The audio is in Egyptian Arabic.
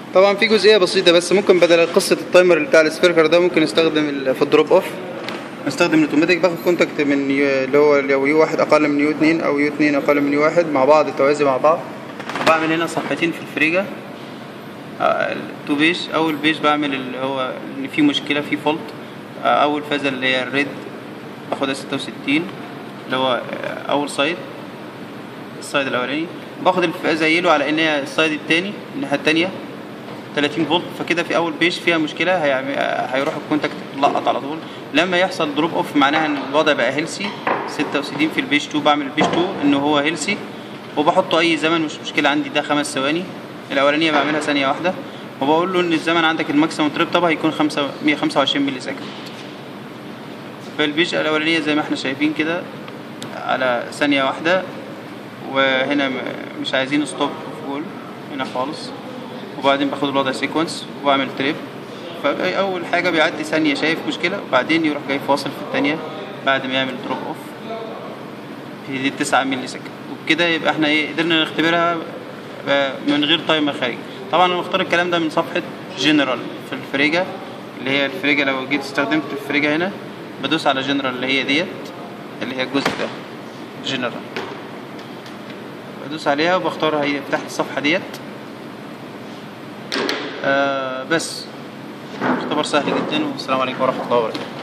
طبعا في جزئيه بسيطه بس ممكن بدل قصه التايمر اللي بتاع السبيركر ده ممكن نستخدم ال- في الدروب اوف نستخدم الاوتوماتيك باخد كونتاكت من يو- اللي هو لو يو واحد اقل من يو اتنين او يو اتنين اقل من يو واحد مع بعض توازي مع بعض بعمل هنا صفحتين في الفريجة آه، التو بيج اول بيج بعمل اللي هو ان في مشكله في فولت اول فازه اللي هي الريد باخدها 66 اللي هو آه، اول سايد السايد الاولاني باخد الفازه يلو على ان هي السايد التاني الناحيه التانيه 30 فولت فكده في اول بيج فيها مشكله هيعمل هيروح الكونتاكت لقط على طول لما يحصل دروب اوف معناها ان الوضع بقى هيلسي 66 في البيج 2 بعمل البيج 2 ان هو هيلسي وبحطه اي زمن مش مشكله عندي ده خمس ثواني الاولانيه بعملها ثانيه واحده وبقول له ان الزمن عندك الماكسيموم تريب طبعا هيكون 5 125 ملي سكند فالبيج الاولانيه زي ما احنا شايفين كده على ثانيه واحده وهنا م- مش عايزين ستوب فول هنا خالص وبعدين باخد الوضع سيكونس وبعمل تريب فأول حاجة بيعدي ثانية شايف مشكلة وبعدين يروح جاي فاصل في التانية بعد ما يعمل دروب اوف في دي 9 ملي سكند وبكده يبقى احنا ايه قدرنا نختبرها ب- من غير تايمر خارجي طبعا انا مختار الكلام ده من صفحة جنرال في الفريجة اللي هي الفريجة لو جيت استخدمت الفريجة هنا بدوس على جنرال اللي هي ديت اللي هي الجزء ده جنرال بدوس عليها وبختارها هي تحت الصفحة ديت آه بس اختبار سهل جدا والسلام عليكم ورحمة الله وبركاته